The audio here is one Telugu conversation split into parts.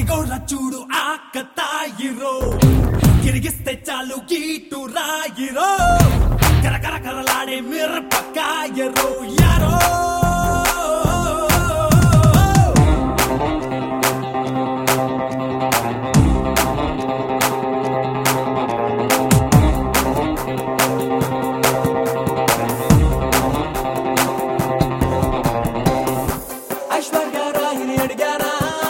అడిగోరా చూడు ఆక తాయిరో గిరిగిస్తే చాలు గీటు రాయిరో కరకర కరలాడే మిరపకాయరో యారో ఐశ్వర్య రాహిని అడిగారా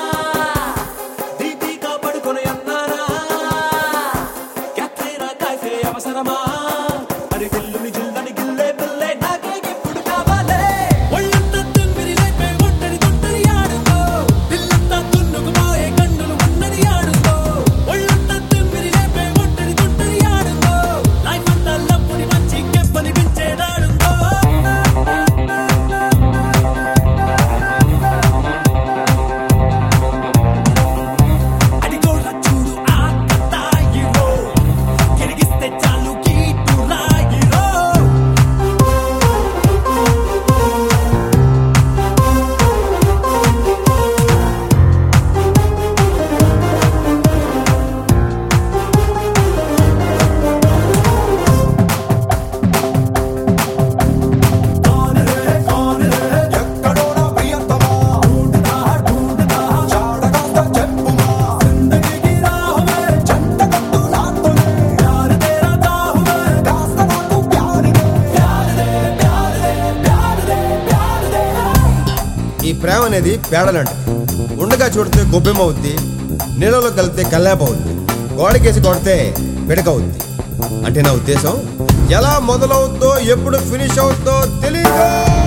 దీపిక పడుకొని అన్నారా క్యాట్రీనా కైఫే అవసరమా అరి గిల్లుని జిల్లని గిల్లే పిల్లే నాకే ఇప్పుడు కావాలే ఒళ్ళంతా తుమ్మిరి లేపే ఒంటరి తొంటరి ఆడుకో పిల్లంతా తున్నుకుపోయే కన్నులు ఉన్నది ఆడుకో ఒళ్ళంతా తుమ్మిరి లేపే ఒంటరి తొంటరి ఆడుకో లైఫ్ అంతా లప్పుని మంచి కెప్పని పెంచేదాడుకో అడిగోరా చూడు ఆక తాయిరో గిరిగిస్తే చాలు గీటు రాయిరో ఎక్కడో నా ప్రియతమా చాడకంత చెప్పుమా జంటకట్టు నాతోనే కాస్త నాకు ప్యారినే ఈ ప్రేమ అనేది పేడలంట ఉండగా చూడితే గొబ్బెమవుద్ది నీళ్ళలో కలిపితే కల్లాప అవుద్ది గోడకేసి కొడితే పిడకవుద్ది అంటే నా ఉద్దేశం ఎలా మొదలవుద్దో ఎప్పుడు ఫినిష్ అవుద్దో తెలియదు